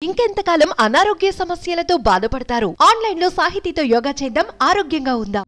ఇంకెంతకాలం అనారోగ్య సమస్యలతో బాధపడతారు ఆన్లైన్ లో సాహితీతో యోగా చేద్దాం ఆరోగ్యంగా ఉందాం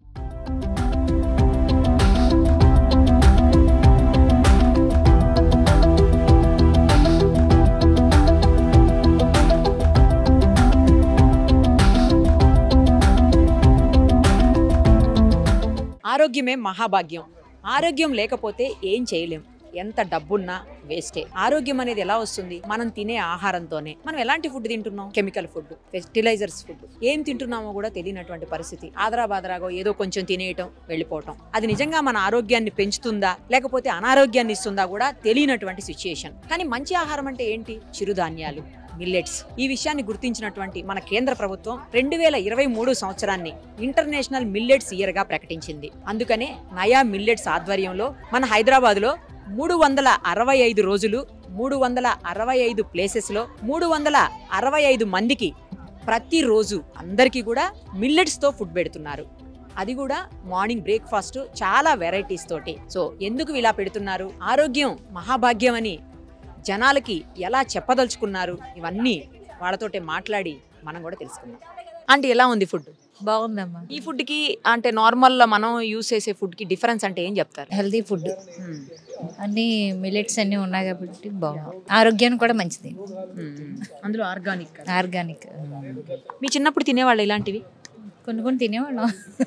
ఆరోగ్యమే మహాభాగ్యం ఆరోగ్యం లేకపోతే ఏం చేయలేం ఎంత డబ్బున్నా వేస్టే ఆరోగ్యం అనేది ఎలా వస్తుంది మనం తినే ఆహారంతోనే మనం ఎలాంటి ఫుడ్ తింటున్నాం కెమికల్ ఫుడ్ ఫెర్టిలైజర్స్ ఫుడ్ ఏం తింటున్నామో కూడా తెలియనటువంటి పరిస్థితి ఆదరా బాదరాగో ఏదో కొంచెం తినేయటం వెళ్ళిపోవటం అది నిజంగా మన ఆరోగ్యాన్ని పెంచుతుందా లేకపోతే అనారోగ్యాన్ని ఇస్తుందా కూడా తెలియనటువంటి సిచ్యుయేషన్ కానీ మంచి ఆహారం అంటే ఏంటి చిరుధాన్యాలు మిల్లెట్స్ ఈ విషయాన్ని గుర్తించినటువంటి మన కేంద్ర ప్రభుత్వం రెండు వేల ఇరవై మూడు సంవత్సరాన్ని ఇంటర్నేషనల్ మిల్లెట్స్ ఇయర్ గా ప్రకటించింది అందుకనే నయా మిల్లెట్స్ ఆధ్వర్యంలో మన హైదరాబాద్ లో మూడు వందల అరవై ఐదు రోజులు మూడు వందల అరవై ఐదు ప్లేసెస్ లో మూడు వందల అరవై ఐదు మందికి ప్రతిరోజు అందరికీ కూడా మిల్లెట్స్ తో ఫుడ్ పెడుతున్నారు అది కూడా మార్నింగ్ బ్రేక్ఫాస్ట్ చాలా వెరైటీస్ తోటి సో ఎందుకు ఇలా పెడుతున్నారు ఆరోగ్యం మహాభాగ్యం అని జనాలకి ఎలా చెప్పదలుచుకున్నారు ఇవన్నీ వాళ్ళతోటే మాట్లాడి మనం కూడా తెలుసుకుందాం అంటే ఎలా ఉంది ఫుడ్ బాగుందమ్మా ఈ ఫుడ్ కి అంటే నార్మల్ మనం యూస్ చేసే ఫుడ్ కి డిఫరెన్స్ అంటే ఏం చెప్తారు హెల్తీ ఫుడ్ అన్ని మిలెట్స్ అన్ని ఉన్నాయి కాబట్టి బాగుంది ఆరోగ్యానికి కూడా మంచిది అందులో ఆర్గానిక్ ఆర్గానిక్ మీ చిన్నప్పుడు తినేవాళ్ళు ఇలాంటివి కొన్ని కొన్ని తినేవాళ్ళం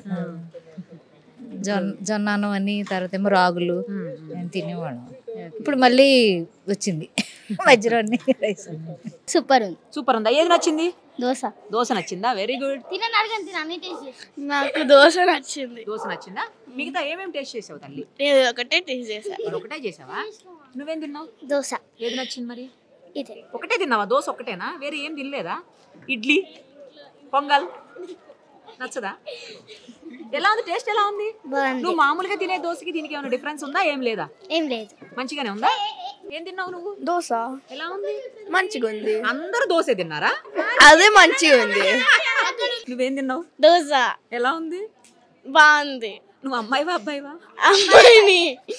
జొన్న జొన్నాను అని తర్వాత ఏమో రాగులు నేను తినేవాళ్ళం ఇప్పుడు మళ్ళీ వచ్చింది మధ్యలో అన్ని రైస్ సూపర్ ఉంది సూపర్ ఉందా ఏది నచ్చింది దోశ దోశ నచ్చిందా వెరీ గుడ్ తినని అడగని తిన అన్ని టేస్ట్ చేసి నాకు దోశ నచ్చింది దోశ నచ్చిందా మిగతా ఏమేమి టేస్ట్ చేసావు తల్లి నేను ఒకటే టేస్ట్ చేశా మరి ఒకటే చేసావా నువ్వేం తిన్నావు దోశ ఏది నచ్చింది మరి ఇదే ఒకటే తిన్నావా దోశ ఒకటేనా వేరే ఏం తినలేదా ఇడ్లీ పొంగల్ నచ్చదా ఎలా ఉంది టేస్ట్ ఎలా ఉంది బాగుంది నువ్వు మామూలుగా తినే దోశకి దీనికి ఏమైనా డిఫరెన్స్ ఉందా ఏం లేదా ఏం లేదు మంచిగానే ఉందా ఏం తిన్నావు నువ్వు దోశ ఎలా ఉంది మంచిగా ఉంది అందరూ దోశ తిన్నారా అదే మంచిగా ఉంది నువ్వేం తిన్నావు దోశ ఎలా ఉంది బాగుంది నువ్వు అమ్మాయివా అబ్బాయివా అమ్మాయిని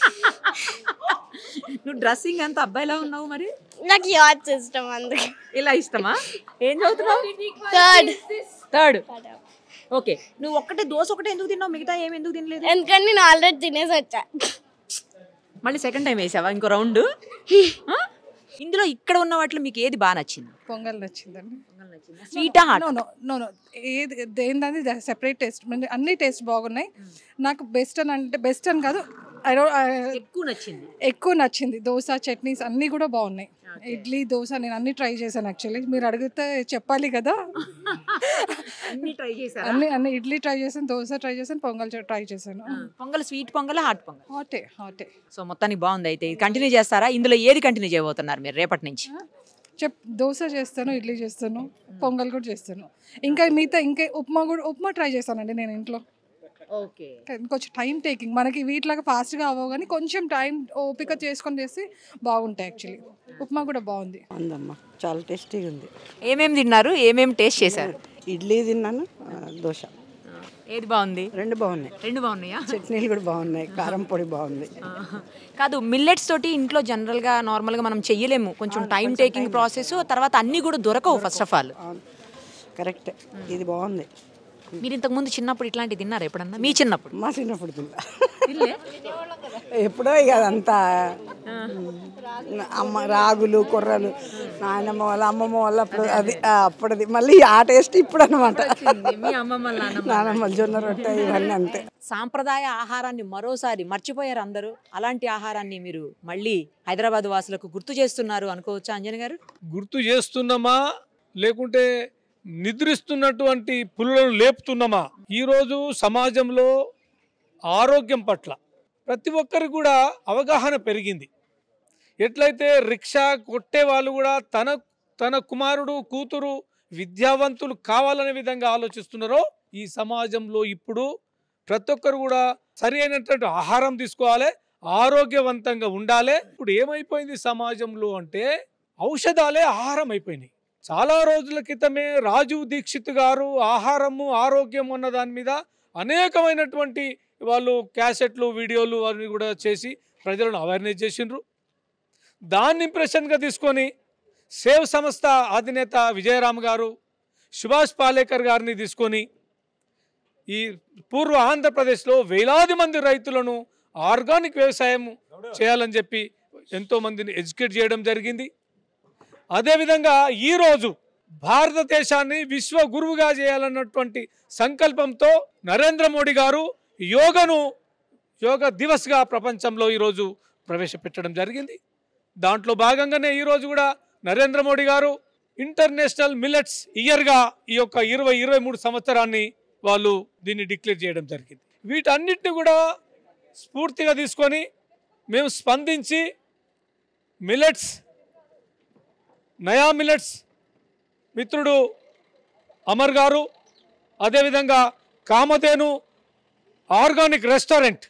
నువ్వు డ్రెస్సింగ్ అంతా అబ్బాయిలా ఉన్నావు మరి నాకు యాడ్స్ ఇష్టం అందుకే ఇలా ఇష్టమా ఏం చదువుతున్నావు థర్డ్ థర్డ్ ఓకే నువ్వు ఒక్కటే దోశ ఒకటే ఎందుకు తిన్నావు మిగతా ఏమి ఎందుకు తినలేదు ఎందుకంటే నేను ఆల్రెడీ తినేసి వచ్చా మళ్ళీ సెకండ్ టైం వేసావా ఇంకో రౌండ్ ఇందులో ఇక్కడ ఉన్న వాటిలో మీకు ఏది బాగా నచ్చింది పొంగల్ నచ్చిందండి స్వీటా hot no no no no ఏది దేనిది సెపరేట్ టేస్ట్ అన్ని టేస్ట్ బాగున్నాయి నాకు బెస్ట్ అని అంటే బెస్ట్ అని కాదు ఐ ఎక్కువ నచ్చింది ఎక్కువ నచ్చింది దోశ చట్నీస్ అన్నీ కూడా బాగున్నాయి ఇడ్లీ దోశ నేను అన్ని ట్రై చేశాను యాక్చువల్లీ మీరు అడిగితే చెప్పాలి కదా అన్ని ట్రై చేశారా అన్ని అన్ని ఇడ్లీ ట్రై చేశాను దోశ ట్రై చేశాను పొంగల్ ట్రై చేశాను పొంగల్ స్వీట్ పొంగల్ హాట్ పొంగల్ హాటే హాటే సో మొత్తానికి బాగుంది అయితే ఇది కంటిన్యూ చేస్తారా ఇందులో ఏది కంటిన్యూ చేయబోతున్నారు మీరు రేపటి నుంచి చెప్ దోశ చేస్తాను ఇడ్లీ చేస్తాను పొంగల్ కూడా చేస్తాను ఇంకా మిగతా ఇంకా ఉప్మా కూడా ఉప్మా ట్రై చేస్తానండి నేను ఇంట్లో ఓకే కానీ కొంచెం టైం టేకింగ్ మనకి వీటిలాగా ఫాస్ట్గా అవ్వవు కానీ కొంచెం టైం ఓపిక చేసుకొని చేస్తే బాగుంటాయి యాక్చువల్లీ ఉప్మా కూడా బాగుంది ఉందమ్మా చాలా టేస్టీగా ఉంది ఏమేమి తిన్నారు ఏమేమి టేస్ట్ చేశారు ఇడ్లీ తిన్నాను ఆ, దోశ ఏది బాగుంది రెండు బాగున్నాయి రెండు బాగున్నాయా చట్నీలు కూడా బాగున్నాయి కారం పొడి బాగుంది కాదు మిల్లెట్స్ తోటి ఇంట్లో జనరల్గా నార్మల్గా మనం చెయ్యలేము కొంచెం టైం టేకింగ్ ప్రాసెస్ తర్వాత అన్నీ కూడా దొరకవు ఫస్ట్ ఆఫ్ ఆల్ అవును కరెక్ట్ ఇది బాగుంది మీరు ఇంతకు ముందు చిన్నప్పుడు ఇట్లాంటివి తిన్నారు ఎప్పుడన్నా మీ చిన్నప్పుడు మా చిన్నప్పుడు తిన్నా ఎప్పుడో ఇక అదంతా అమ్మ రాగులు కొర్రలు నాయనమ్మ వాళ్ళ అమ్మమ్మ వాళ్ళ అప్పుడు అది ఆ, అప్పుడది మళ్ళీ ఆ టేస్ట్ ఇప్పుడు అనమాట మీ అమ్మమ్మ నానమ్మ జొన్న రొట్టె ఇవన్నీ అంతే సాంప్రదాయ ఆహారాన్ని మరోసారి మర్చిపోయారు అందరూ అలాంటి ఆహారాన్ని మీరు మళ్ళీ హైదరాబాద్ వాసులకు గుర్తు చేస్తున్నారు అనుకోవచ్చా అంజన్ గారు గుర్తు చేస్తున్నామా లేకుంటే నిద్రిస్తున్నటువంటి పులులను లేపుతున్నామా ఈరోజు సమాజంలో ఆరోగ్యం పట్ల ప్రతి ఒక్కరికి కూడా అవగాహన పెరిగింది ఎట్లయితే రిక్షా కొట్టే వాళ్ళు కూడా తన తన కుమారుడు కూతురు విద్యావంతులు కావాలనే విధంగా ఆలోచిస్తున్నారో ఈ సమాజంలో ఇప్పుడు ప్రతి ఒక్కరు కూడా సరి అయినటువంటి ఆహారం తీసుకోవాలి ఆరోగ్యవంతంగా ఉండాలి ఇప్పుడు ఏమైపోయింది సమాజంలో అంటే ఔషధాలే ఆహారం అయిపోయినాయి చాలా రోజుల క్రితమే రాజీవ్ దీక్షిత్ గారు ఆహారము ఆరోగ్యం అన్న దాని మీద అనేకమైనటువంటి వాళ్ళు క్యాసెట్లు వీడియోలు అవి కూడా చేసి ప్రజలను అవేర్నెస్ చేసిండ్రు దాన్ని ఇంప్రెషన్గా తీసుకొని సేవ్ సంస్థ అధినేత విజయరామ్ గారు సుభాష్ పాలేకర్ గారిని తీసుకొని ఈ పూర్వ ఆంధ్రప్రదేశ్లో వేలాది మంది రైతులను ఆర్గానిక్ వ్యవసాయం చేయాలని చెప్పి ఎంతోమందిని ఎడ్యుకేట్ చేయడం జరిగింది అదేవిధంగా ఈరోజు భారతదేశాన్ని విశ్వ గురువుగా చేయాలన్నటువంటి సంకల్పంతో నరేంద్ర మోడీ గారు యోగను యోగ దివస్గా ప్రపంచంలో ఈరోజు ప్రవేశపెట్టడం జరిగింది దాంట్లో భాగంగానే ఈరోజు కూడా నరేంద్ర మోడీ గారు ఇంటర్నేషనల్ మిల్లెట్స్ ఇయర్గా ఈ యొక్క ఇరవై ఇరవై మూడు సంవత్సరాన్ని వాళ్ళు దీన్ని డిక్లేర్ చేయడం జరిగింది వీటన్నిటిని కూడా స్ఫూర్తిగా తీసుకొని మేము స్పందించి మిల్లెట్స్ నయా మిల్లెట్స్ మిత్రుడు అమర్ గారు అదేవిధంగా Kamadhenu organic restaurant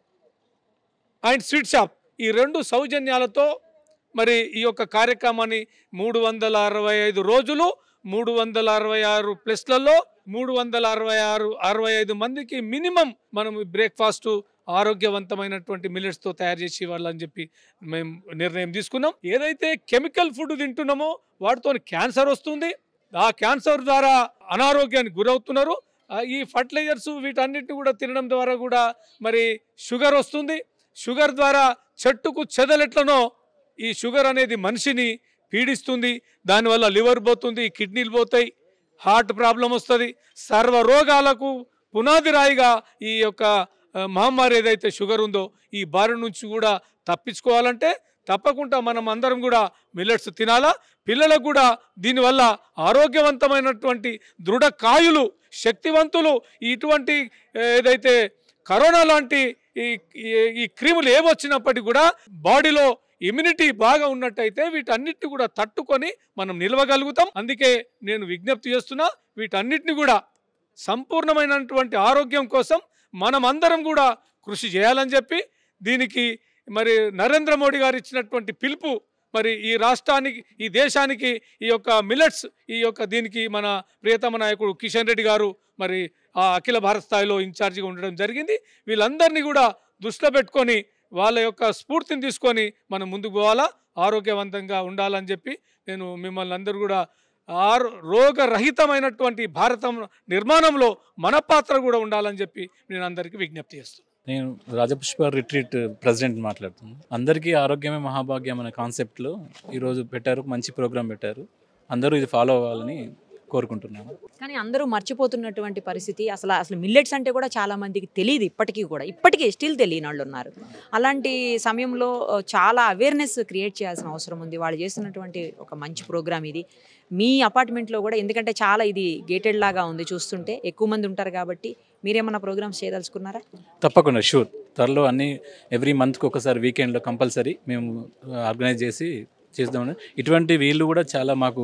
and sweet shop ఈ రెండు సౌజన్యాలతో మరి ఈ యొక్క కార్యక్రమాన్ని మూడు వందల అరవై ఐదు రోజులు మూడు వందల అరవై ఆరు ప్లస్లలో మూడు వందల అరవై ఆరు అరవై ఐదు మందికి మినిమం మనం బ్రేక్ఫాస్ట్ ఆరోగ్యవంతమైనటువంటి మిల్లెట్స్తో తయారు చేసి ఇవ్వాలని చెప్పి మేము నిర్ణయం తీసుకున్నాం ఏదైతే కెమికల్ ఫుడ్ తింటున్నామో వాటితో క్యాన్సర్ వస్తుంది ఆ క్యాన్సర్ ద్వారా అనారోగ్యానికి గురవుతున్నారు ఆ, ఈ ఫర్టిలైజర్స్ వీటన్నిటిని కూడా తినడం ద్వారా కూడా మరి షుగర్ వస్తుంది షుగర్ ద్వారా చెట్టుకు చెదలెట్లనో ఈ షుగర్ అనేది మనిషిని పీడిస్తుంది దానివల్ల లివర్ పోతుంది కిడ్నీలు పోతాయి హార్ట్ ప్రాబ్లం వస్తుంది సర్వ రోగాలకు పునాది రాయిగా ఈ యొక్క ఆ, మహమ్మారి ఏదైతే షుగర్ ఉందో ఈ బారి నుంచి కూడా తప్పించుకోవాలంటే తప్పకుండా మనం అందరం కూడా మిల్లెట్స్ తినాలా పిల్లలకు కూడా దీనివల్ల ఆరోగ్యవంతమైనటువంటి దృఢ కాయులు శక్తివంతులు ఇటువంటి ఏ, ఏదైతే కరోనా లాంటి ఈ ఈ- ఈ క్రిములు ఏమొచ్చినప్పటికీ కూడా బాడీలో ఇమ్యూనిటీ బాగా ఉన్నట్టయితే వీటన్నిటిని కూడా తట్టుకొని మనం నిలవగలుగుతాం అందుకే నేను విజ్ఞప్తి చేస్తున్నా వీటన్నిటిని కూడా సంపూర్ణమైనటువంటి ఆరోగ్యం కోసం మనం అందరం కూడా కృషి చేయాలని చెప్పి దీనికి మరి నరేంద్ర మోడీ గారు ఇచ్చినటువంటి పిలుపు మరి ఈ రాష్ట్రానికి ఈ దేశానికి ఈ యొక్క మిల్లెట్స్ ఈ యొక్క దీనికి మన ప్రియతమ నాయకుడు కిషన్ రెడ్డి గారు మరి ఆ అఖిల భారత స్థాయిలో ఇన్ఛార్జిగా ఉండడం జరిగింది వీళ్ళందరినీ కూడా దృష్టిలో పెట్టుకొని వాళ్ళ యొక్క స్ఫూర్తిని తీసుకొని మనం ముందుకు పోవాలా ఆరోగ్యవంతంగా ఉండాలని చెప్పి నేను మిమ్మల్ని అందరూ కూడా ఆరు రోగరహితమైనటువంటి భారతం నిర్మాణంలో మన పాత్ర కూడా ఉండాలని చెప్పి నేను అందరికీ విజ్ఞప్తి చేస్తున్నాను నేను రాజపుష్ప రిట్రీట్ ప్రెసిడెంట్ మాట్లాడుతున్నాను అందరికీ ఆరోగ్యమే మహాభాగ్యం అనే కాన్సెప్ట్లో ఈరోజు పెట్టారు మంచి ప్రోగ్రాం పెట్టారు అందరూ ఇది ఫాలో అవ్వాలని కోరుకుంటున్నాను కానీ అందరూ మర్చిపోతున్నటువంటి పరిస్థితి అసలు అసలు మిల్లెట్స్ అంటే కూడా చాలా మందికి తెలియదు ఇప్పటికీ కూడా ఇప్పటికీ స్టిల్ తెలియని వాళ్ళు ఉన్నారు అలాంటి సమయంలో ఆ, చాలా అవేర్నెస్ క్రియేట్ చేయాల్సిన అవసరం ఉంది వాళ్ళు చేస్తున్నటువంటి ఒక మంచి ప్రోగ్రామ్ ఇది మీ అపార్ట్మెంట్లో కూడా ఎందుకంటే చాలా ఇది గేటెడ్ లాగా ఉంది చూస్తుంటే ఎక్కువ మంది ఉంటారు కాబట్టి మీరేమన్నా ప్రోగ్రామ్స్ చేయదలుచుకున్నారా తప్పకుండా షూర్ త్వరలో అన్ని ఎవ్రీ మంత్కి ఒకసారి వీకెండ్లో కంపల్సరీ మేము ఆర్గనైజ్ చేసి చేద్దామని ఇటువంటి వీళ్ళు కూడా చాలా మాకు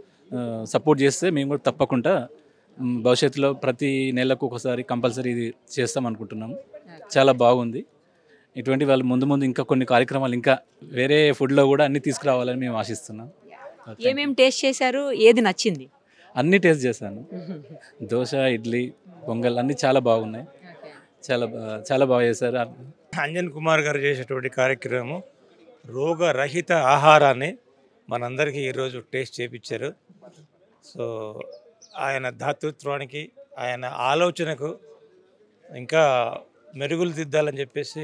సపోర్ట్ చేస్తే మేము కూడా తప్పకుండా మ్, భవిష్యత్తులో ప్రతి నెలకు ఒకసారి కంపల్సరీ ఇది చేస్తాం అనుకుంటున్నాము చాలా బాగుంది ఇటువంటి వాళ్ళు ముందు ముందు ఇంకా కొన్ని కార్యక్రమాలు ఇంకా వేరే ఫుడ్లో కూడా అన్ని తీసుకురావాలని మేము ఆశిస్తున్నాం ఏమేమి టేస్ట్ చేశారు ఏది నచ్చింది అన్ని టేస్ట్ చేశాను దోశ ఇడ్లీ పొంగల్ అన్నీ చాలా బాగున్నాయి చాలా బా- చాలా బాగా చేశారు అంజన్ కుమార్ గారు చేసేటువంటి కార్యక్రమం రోగరహిత ఆహారాన్ని మనందరికీ ఈరోజు టేస్ట్ చేపించారు సో ఆయన దాతృత్వానికి ఆయన ఆలోచనకు ఇంకా మెరుగులు దిద్దాలని చెప్పేసి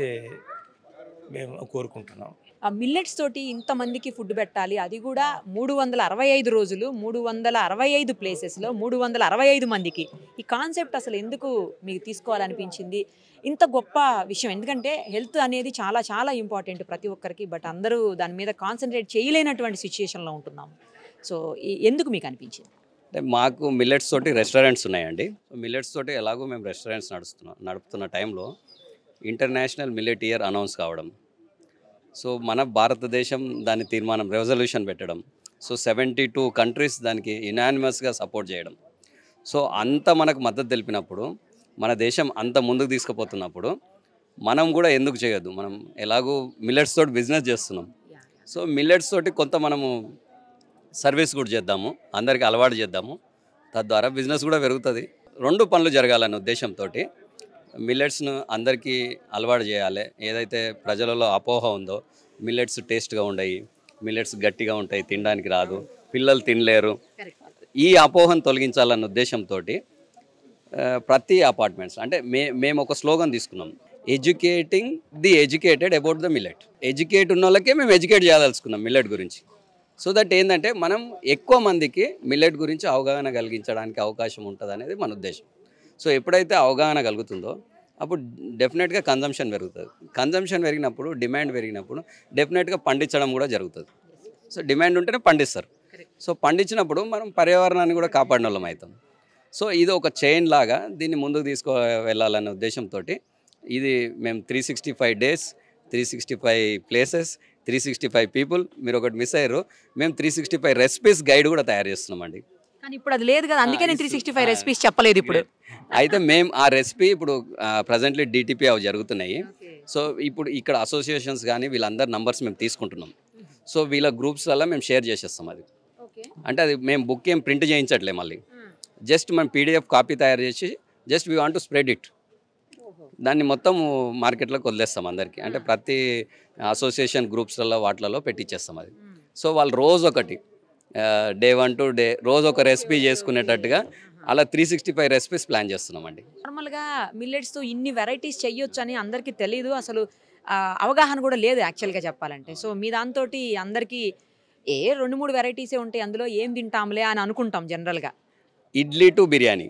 మేము కోరుకుంటున్నాం ఆ మిల్లెట్స్ తోటి ఇంతమందికి ఫుడ్ పెట్టాలి అది కూడా మూడు వందల అరవై ఐదు రోజులు మూడు వందల అరవై ఐదు ప్లేసెస్లో మూడు వందల అరవై ఐదు మందికి ఈ కాన్సెప్ట్ అసలు ఎందుకు మీకు తీసుకోవాలనిపించింది ఇంత గొప్ప విషయం ఎందుకంటే హెల్త్ అనేది చాలా చాలా ఇంపార్టెంట్ ప్రతి ఒక్కరికి బట్ అందరూ దాని మీద కాన్సన్ట్రేట్ చేయలేనటువంటి సిచ్యుయేషన్లో ఉంటున్నాం సో ఈ- ఎందుకు మీకు అనిపించింది అంటే మాకు మిల్లెట్స్ తోటి రెస్టారెంట్స్ ఉన్నాయండి మిల్లెట్స్ తోటి ఎలాగో మేము రెస్టారెంట్స్ నడుస్తున్నాం నడుపుతున్న టైంలో ఇంటర్నేషనల్ మిల్లెట్ ఇయర్ అనౌన్స్ కావడం సో మన భారతదేశం దాని తీర్మానం రెజల్యూషన్ పెట్టడం సో సెవెంటీ టూ కంట్రీస్ దానికి యునానిమస్గా సపోర్ట్ చేయడం సో అంత మనకు మద్దతు తెలిపినప్పుడు మన దేశం అంత ముందుకు తీసుకుపోతున్నప్పుడు మనం కూడా ఎందుకు చేయొద్దు మనం ఎలాగో మిల్లెట్స్ తోటి బిజినెస్ చేస్తున్నాం సో మిల్లెట్స్ తోటి కొంత మనము సర్వీస్ కూడా చేద్దాము అందరికీ అలవాటు చేద్దాము తద్వారా బిజినెస్ కూడా పెరుగుతుంది రెండు పనులు జరగాలనే ఉద్దేశంతో మిల్లెట్స్ను అందరికీ అలవాటు చేయాలి ఏదైతే ప్రజలలో అపోహ ఉందో మిల్లెట్స్ టేస్ట్గా ఉండయి మిల్లెట్స్ గట్టిగా ఉంటాయి తినడానికి రాదు పిల్లలు తినలేరు ఈ అపోహను తొలగించాలన్న ఉద్దేశంతో ప్రతి అపార్ట్మెంట్స్ అంటే మే మేము ఒక స్లోగన్ తీసుకున్నాం educating the educated about the millet educate ఉన్న వాళ్ళకే మేము ఎడ్యుకేట్ చేయదలుచుకున్నాం మిల్లెట్ గురించి సో దట్ ఏంటంటే మనం ఎక్కువ మందికి మిల్లెట్ గురించి అవగాహన కలిగించడానికి అవకాశం ఉంటుంది అనేది మన ఉద్దేశం సో ఎప్పుడైతే అవగాహన కలుగుతుందో అప్పుడు డెఫినెట్గా కన్జంప్షన్ పెరుగుతుంది కన్జంప్షన్ పెరిగినప్పుడు డిమాండ్ పెరిగినప్పుడు డెఫినెట్గా పండించడం కూడా జరుగుతుంది సో డిమాండ్ ఉంటేనే పండిస్తారు సో పండించినప్పుడు మనం పర్యావరణాన్ని కూడా కాపాడిన వాళ్ళం అవుతాం సో ఇది ఒక చైన్ లాగా దీన్ని ముందుకు తీసుకో వెళ్ళాలనే ఉద్దేశంతో ఇది మేము three sixty five days three sixty five places three sixty five people మీరు ఒకటి మిస్ అయ్యారు మేము three sixty five recipes guide కూడా తయారు చేస్తున్నామండి కానీ ఇప్పుడు అది లేదు కదా అందుకే నేను త్రీ సిక్స్టీ ఫైవ్ రెసిపీస్ చెప్పలేదు ఇప్పుడు అయితే మేము ఆ రెసిపీ ఇప్పుడు ప్రజెంట్లీ డిటిపి అవి జరుగుతున్నాయి సో ఇప్పుడు ఇక్కడ అసోసియేషన్స్ కానీ వీళ్ళందరి నంబర్స్ మేము తీసుకుంటున్నాం సో వీళ్ళ గ్రూప్స్ వల్ల మేము షేర్ చేసేస్తాం అది అంటే అది మేము బుక్ ఏం ప్రింట్ చేయించట్లే మళ్ళీ జస్ట్ మనం పీడిఎఫ్ కాపీ తయారు చేసి just we want to spread it దాన్ని మొత్తం మార్కెట్లోకి వదిలేస్తాం అందరికీ అంటే ప్రతి అసోసియేషన్ గ్రూప్స్లలో వాటిలలో పెట్టించేస్తాం అది సో వాళ్ళు రోజు ఒకటి డే వన్ టు డే రోజు ఒక రెసిపీ చేసుకునేటట్టుగా అలా three sixty five recipes plan చేస్తున్నామండి నార్మల్గా మిల్లెట్స్తో ఇన్ని వెరైటీస్ చెయ్యొచ్చు అని అందరికీ తెలియదు అసలు ఆ, అవగాహన కూడా లేదు యాక్చువల్గా చెప్పాలంటే సో మీ దాంతో అందరికీ ఏ రెండు మూడు వెరైటీసే ఉంటాయి అందులో ఏం తింటాంలే అని అనుకుంటాం జనరల్గా idli to biryani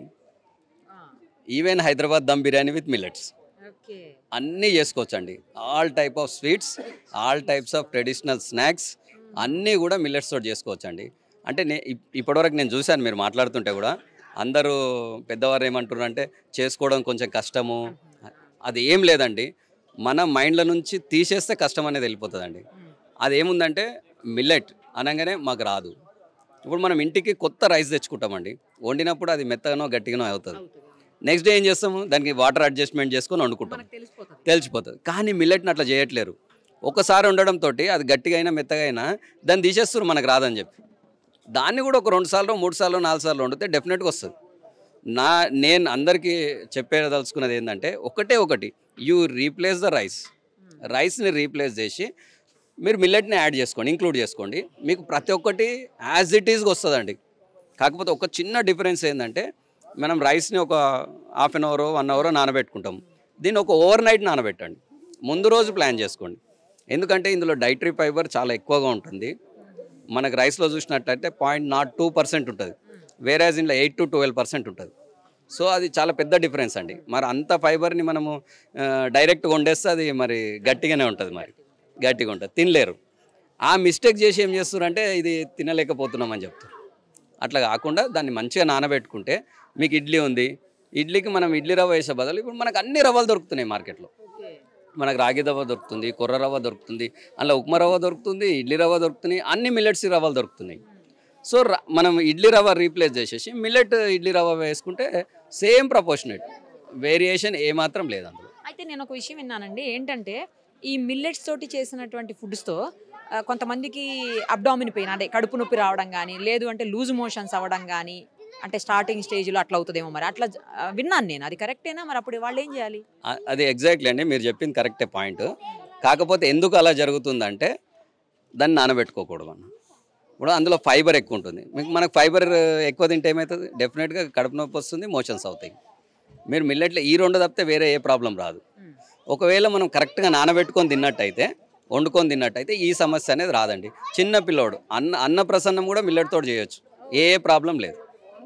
even Hyderabad dum biryani with millets okay అన్నీ చేసుకోవచ్చండి all type of sweets all types of traditional snacks అన్నీ కూడా మిల్లెట్స్ తోటి చేసుకోవచ్చండి అంటే నే ఇప్- ఇప్పటివరకు నేను చూశాను మీరు మాట్లాడుతుంటే కూడా అందరూ పెద్దవారు ఏమంటున్నారు అంటే చేసుకోవడం కొంచెం కష్టము అది ఏం లేదండి మన మైండ్ల నుంచి తీసేస్తే కష్టం అనేది వెళ్ళిపోతుందండి అది ఏముందంటే మిల్లెట్ అనగానే మాకు రాదు ఇప్పుడు మనం ఇంటికి కొత్త రైస్ తెచ్చుకుంటామండి వండినప్పుడు అది మెత్తగానో గట్టిగానో అవుతుంది నెక్స్ట్ డే ఏం చేస్తాము దానికి వాటర్ అడ్జస్ట్మెంట్ చేసుకొని వండుకుంటాం తెలిసిపోతుంది కానీ మిల్లెట్ని అట్లా చేయట్లేరు ఒకసారి ఉండడంతో అది గట్టిగా అయినా మెత్తగా అయినా దాన్ని తీసేస్తారు మనకు రాదని చెప్పి దాన్ని కూడా ఒక రెండు సార్లు మూడు సార్లు నాలుగు సార్లు వండితే డెఫినెట్గా వస్తుంది నా నేను అందరికీ చెప్పేదలుచుకున్నది ఏంటంటే ఒకటే ఒకటి యూ రీప్లేస్ ద రైస్ రైస్ని రీప్లేస్ చేసి మీరు మిల్లెట్ని యాడ్ చేసుకోండి ఇంక్లూడ్ చేసుకోండి మీకు ప్రతి ఒక్కటి యాజ్ ఇట్ ఈస్గా వస్తుందండి కాకపోతే ఒక చిన్న డిఫరెన్స్ ఏంటంటే మనం రైస్ని ఒక half an hour one hour నానబెట్టుకుంటాం దీన్ని ఒక ఓవర్ నైట్ నానబెట్టండి ముందు రోజు ప్లాన్ చేసుకోండి ఎందుకంటే ఇందులో డైటరీ ఫైబర్ చాలా ఎక్కువగా ఉంటుంది మనకు రైస్లో చూసినట్టయితే పాయింట్ నాట్ టూ పర్సెంట్ ఉంటుంది వేరేజ్ ఇందులో ఎయిట్ టు ట్వెల్వ్ పర్సెంట్ ఉంటుంది సో అది చాలా పెద్ద డిఫరెన్స్ అండి మరి అంత ఫైబర్ని మనము డైరెక్ట్గా వండేస్తే అది మరి గట్టిగానే ఉంటుంది మరి గట్టిగా ఉంటుంది తినలేరు ఆ మిస్టేక్ చేసి ఏం చేస్తారంటే ఇది తినలేకపోతున్నామని చెప్తారు అట్లా కాకుండా దాన్ని మంచిగా నానబెట్టుకుంటే మీకు ఇడ్లీ ఉంది ఇడ్లీకి మనం ఇడ్లీ రవ్వ వేసే బదులు ఇప్పుడు మనకు అన్ని రవ్వలు దొరుకుతున్నాయి మార్కెట్లో మనకు రాగి రవ్వ దొరుకుతుంది కొర్ర రవ్వ దొరుకుతుంది అందులో ఉప్మా రవ్వ దొరుకుతుంది ఇడ్లీ రవ్వ దొరుకుతున్నాయి అన్ని మిల్లెట్స్ రవ్వలు దొరుకుతున్నాయి సో ర- మనం ఇడ్లీ రవ్వ రీప్లేస్ చేసేసి మిల్లెట్ ఇడ్లీ రవ్వ వేసుకుంటే సేమ్ ప్రపోర్షనేట్ వేరియేషన్ ఏమాత్రం లేదు అందులో అయితే నేను ఒక విషయం విన్నానండి ఏంటంటే ఈ మిల్లెట్స్ తోటి చేసినటువంటి ఫుడ్స్తో కొంతమందికి అబ్డామిన్ పెయిన్ అంటే కడుపు నొప్పి రావడం కానీ లేదు అంటే లూజ్ మోషన్స్ అవ్వడం కానీ అంటే స్టార్టింగ్ స్టేజ్లో అట్లా అవుతుందేమో మరి అట్లా జ- ఆ, విన్నాను నేను అది కరెక్టేనా మరి అప్పుడు వాళ్ళు ఏం చేయాలి అ- అది ఎగ్జాక్ట్లీ అండి మీరు చెప్పింది కరెక్టే పాయింట్ కాకపోతే ఎందుకు అలా జరుగుతుందంటే దాన్ని నానబెట్టుకోకూడదు అన్న ఇప్పుడు అందులో ఫైబర్ ఎక్కువ ఉంటుంది మీకు మనకు ఫైబర్ ఎక్కువ తింటే ఏమవుతుంది డెఫినెట్గా కడుపు నొప్పి వస్తుంది మోషన్స్ అవుతాయి మీరు మిల్లెట్లో ఈ రెండు తప్పితే వేరే ఏ ప్రాబ్లం రాదు ఒకవేళ మనం కరెక్ట్గా నానబెట్టుకొని తిన్నట్టయితే వండుకొని తిన్నట్టయితే ఈ సమస్య అనేది రాదండి చిన్న పిల్లోడు అన్న అన్న ప్రసన్నం కూడా మిల్లెట్ తోటి చేయొచ్చు ఏ ప్రాబ్లం లేదు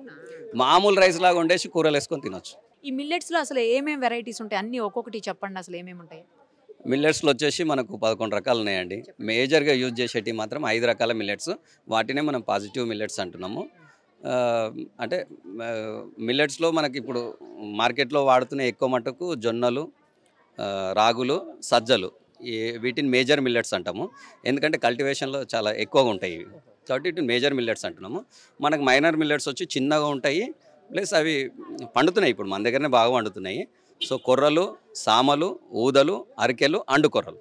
మామూలు రైస్ లాగా వండేసి కూరలు వేసుకొని తినొచ్చు ఈ మిల్లెట్స్లో అసలు ఏమేమి వెరైటీస్ ఉంటాయి అన్ని ఒక్కొక్కటి చెప్పండి అసలు ఏమేమి ఉంటాయి మిల్లెట్స్లో వచ్చేసి మనకు పదకొండు రకాలు ఉన్నాయండి మేజర్గా యూజ్ చేసేటి మాత్రం ఐదు రకాల మిల్లెట్స్ వాటినే మనం పాజిటివ్ మిల్లెట్స్ అంటున్నాము ఆ, అంటే మిల్లెట్స్లో మనకి ఇప్పుడు మార్కెట్లో వాడుతున్న ఎక్కువ మటుకు జొన్నలు ఆ, రాగులు సజ్జలు ఈ వీటిని మేజర్ మిల్లెట్స్ అంటాము ఎందుకంటే కల్టివేషన్లో చాలా ఎక్కువగా ఉంటాయి ఇవి కాబట్టి వీటిని మేజర్ మిల్లెట్స్ అంటున్నాము మనకు మైనర్ మిల్లెట్స్ వచ్చి చిన్నగా ఉంటాయి ప్లస్ అవి పండుతున్నాయి ఇప్పుడు మన దగ్గరనే బాగా పండుతున్నాయి సో కొర్రలు సామలు ఊదలు అరికెలు అండు కొర్రలు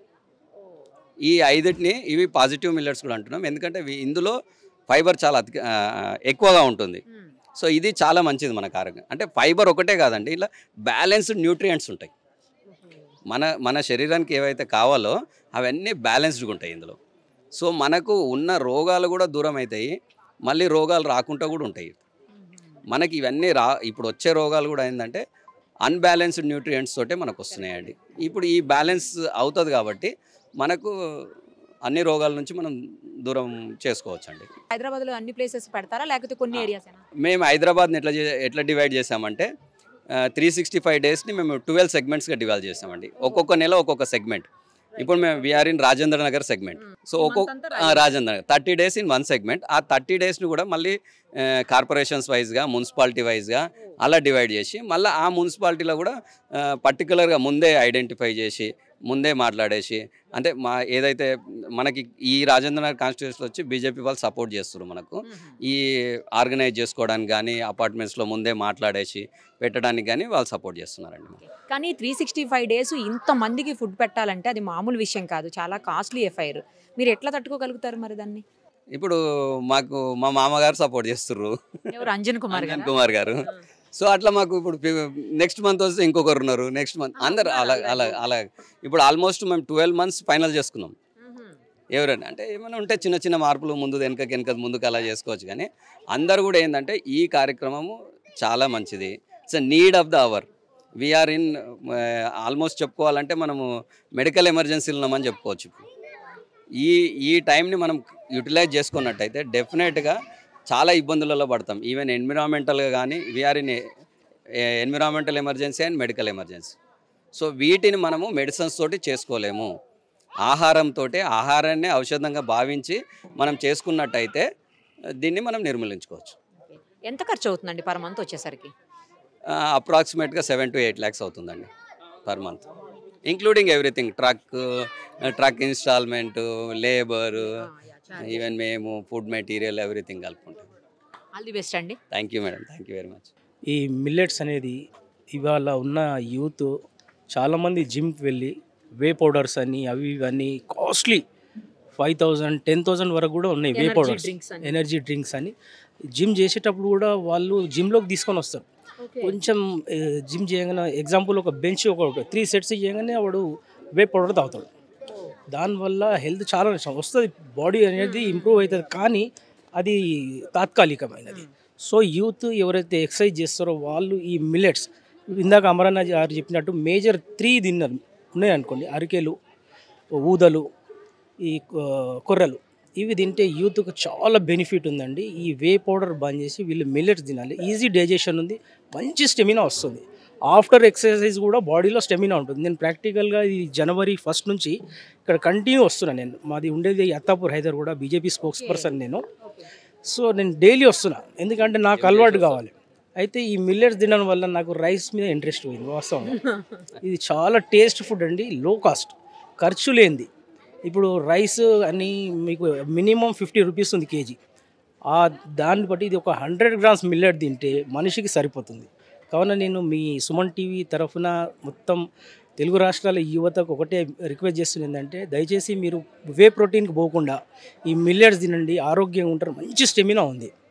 ఈ ఐదుటిని ఇవి పాజిటివ్ మిల్లెట్స్ కూడా అంటున్నాం ఎందుకంటే ఇవి ఇందులో ఫైబర్ చాలా అధిక ఆ, ఎక్కువగా ఉంటుంది సో ఇది చాలా మంచిది మనకు ఆరోగ్యం అంటే ఫైబర్ ఒకటే కాదండి ఇలా బ్యాలెన్స్డ్ న్యూట్రియంట్స్ ఉంటాయి మన మన శరీరానికి ఏవైతే కావాలో అవన్నీ బ్యాలెన్స్డ్గా ఉంటాయి ఇందులో సో మనకు ఉన్న రోగాలు కూడా దూరం అవుతాయి మళ్ళీ రోగాలు రాకుండా కూడా ఉంటాయి మనకి ఇవన్నీ రా ఇప్పుడు వచ్చే రోగాలు కూడా ఏంటంటే అన్బ్యాలెన్స్డ్ న్యూట్రియంట్స్ తోటే మనకు వస్తున్నాయండి ఇప్పుడు ఈ బ్యాలెన్స్ అవుతుంది కాబట్టి మనకు అన్ని రోగాల నుంచి మనం దూరం చేసుకోవచ్చు అండి హైదరాబాద్లో అన్ని ప్లేసెస్ పెడతారా లేకపోతే కొన్ని ఏరియాస్ మేము హైదరాబాద్ని ఎట్లా చే- ఎట్లా డివైడ్ చేసామంటే త్రీ సిక్స్టీ ఫైవ్ డేస్ని మేము ట్వెల్వ్ సెగ్మెంట్స్గా డివైడ్ చేసామండి ఒక్కొక్క నెల ఒక్కొక్క సెగ్మెంట్ ఇప్పుడు మేము we are in Rajendra Nagar segment so ఒక్కొక్క ఆ, Rajendra Nagar thirty days in one segment ఆ థర్టీ డేస్ని కూడా మళ్ళీ కార్పొరేషన్స్ వైజ్గా మున్సిపాలిటీ వైజ్గా అలా డివైడ్ చేసి మళ్ళీ ఆ మున్సిపాలిటీలో కూడా పర్టికులర్గా ముందే ఐడెంటిఫై చేసి ముందే మాట్లాడేసి అంటే మా ఏదైతే మనకి ఈ రాజేంద్ర నగర్ కాన్స్టిట్యూషన్ వచ్చి బీజేపీ వాళ్ళు సపోర్ట్ చేస్తున్నారు మనకు ఈ ఆర్గనైజ్ చేసుకోవడానికి కానీ అపార్ట్మెంట్స్లో ముందే మాట్లాడేసి పెట్టడానికి కానీ వాళ్ళు సపోర్ట్ చేస్తున్నారండి మనకు. కానీ త్రీ సిక్స్టీ ఫైవ్ డేస్ ఇంత మందికి ఫుడ్ పెట్టాలంటే అది మామూలు విషయం కాదు చాలా కాస్ట్లీ ఎఫ్ఐఆర్ మీరు ఎట్లా తట్టుకోగలుగుతారు మరి దాన్ని ఇప్పుడు మాకు మా మామగారు సపోర్ట్ చేస్తుర్రు ఎవరు అంజన్ కుమార్ అంజన్ గారా? కుమార్ గారు సో అట్లా మాకు ఇప్పుడు నెక్స్ట్ మంత్ వస్తే ఇంకొకరు ఉన్నారు నెక్స్ట్ మంత్ అందరు అలా అలా అలా ఇప్పుడు ఆల్మోస్ట్ మేము ట్వెల్వ్ మంత్స్ ఫైనల్ చేసుకున్నాం ఎవరైనా అంటే ఏమైనా ఉంటే చిన్న చిన్న మార్పులు ముందు వెనక వెనక ముందుకు అలా చేసుకోవచ్చు కానీ అందరు కూడా ఏంటంటే ఈ కార్యక్రమము చాలా మంచిది it's need of the hour we are in almost చెప్పుకోవాలంటే మనము మెడికల్ ఎమర్జెన్సీలు ఉన్నామని చెప్పుకోవచ్చు ఇప్పుడు ఈ ఈ టైంని మనం యూటిలైజ్ చేసుకున్నట్టయితే డెఫినెట్గా చాలా ఇబ్బందులలో పడతాం ఈవెన్ ఎన్విరాన్మెంటల్గా కానీ we are in environmental emergency and medical emergency so వీటిని మనము మెడిసిన్స్ తోటి చేసుకోలేము ఆహారంతో ఆహారాన్ని ఔషధంగా భావించి మనం చేసుకున్నట్టయితే దీన్ని మనం నిర్మూలించుకోవచ్చు ఎంత ఖర్చు అవుతుందండి పర్ మంత్ వచ్చేసరికి అప్రాక్సిమేట్గా సెవెన్ టు ఎయిట్ ల్యాక్స్ అవుతుందండి per month including everything truck truck instalment labour even మేము ఫుడ్ మెటీరియల్ ఎవ్రీథింగ్ కలుపుకుంటాం ఆల్ ది బెస్ట్ అండి thank you madam thank you very much ఈ మిల్లెట్స్ అనేది ఇవాళ ఉన్న యూత్ చాలామంది జిమ్కి వెళ్ళి వే పౌడర్స్ అని అవి ఇవన్నీ costly five thousand ten thousand వరకు కూడా ఉన్నాయి వే Energy పౌడర్స్ drinks అని. ఎనర్జీ డ్రింక్స్ అని జిమ్ చేసేటప్పుడు కూడా వాళ్ళు జిమ్లోకి తీసుకొని వస్తారు కొంచెం జిమ్ చేయగానే ఎగ్జాంపుల్ ఒక బెంచ్ ఒక త్రీ సెట్స్ చేయగానే వాడు వే పౌడర్ తాగుతాడు దానివల్ల హెల్త్ చాలా నష్టం వస్తుంది బాడీ అనేది ఇంప్రూవ్ అవుతుంది కానీ అది తాత్కాలికమైనది సో యూత్ ఎవరైతే ఎక్సర్సైజ్ చేస్తారో వాళ్ళు ఈ మిల్లెట్స్ ఇందాక అమరన్న గారు చెప్పినట్టు మేజర్ త్రీ తిన్నారు ఉన్నాయనుకోండి అరికెలు ఊదలు ఈ ఆ, కొర్రలు ఇవి తింటే యూత్కు చాలా బెనిఫిట్ ఉందండి ఈ వే పౌడర్ బంద్ చేసి వీళ్ళు మిల్లెట్స్ తినాలి ఈజీ డైజెషన్ ఉంది మంచి స్టెమినా వస్తుంది ఆఫ్టర్ ఎక్సర్సైజ్ కూడా బాడీలో స్టెమినా ఉంటుంది నేను ప్రాక్టికల్గా ఈ జనవరి ఫస్ట్ నుంచి ఇక్కడ కంటిన్యూ వస్తున్నాను నేను మాది ఉండేది అత్తాపూర్ హైదర్ కూడా బీజేపీ స్పోక్స్ పర్సన్ నేను సో నేను డైలీ వస్తున్నా ఎందుకంటే నాకు అలవాటు కావాలి అయితే ఈ మిల్లెట్స్ తినడం వల్ల నాకు రైస్ మీద ఇంట్రెస్ట్ పోయింది వాస్తవంగా ఇది చాలా టేస్ట్ ఫుడ్ అండి లో కాస్ట్ ఖర్చు లేనిది ఇప్పుడు రైస్ అని మీకు మినిమం ఫిఫ్టీ రూపీస్ ఉంది కేజీ ఆ దాన్ని బట్టి ఇది ఒక హండ్రెడ్ గ్రామ్స్ మిల్లెట్ తింటే మనిషికి సరిపోతుంది కావున నేను మీ సుమన్ టీవీ తరఫున మొత్తం తెలుగు రాష్ట్రాల యువతకు ఒకటే రిక్వెస్ట్ చేస్తుంది ఏంటంటే దయచేసి మీరు వే ప్రోటీన్కి పోకుండా ఈ మిల్లెట్స్ తినండి ఆరోగ్యంగా ఉంటారు మంచి స్టెమినా ఉంది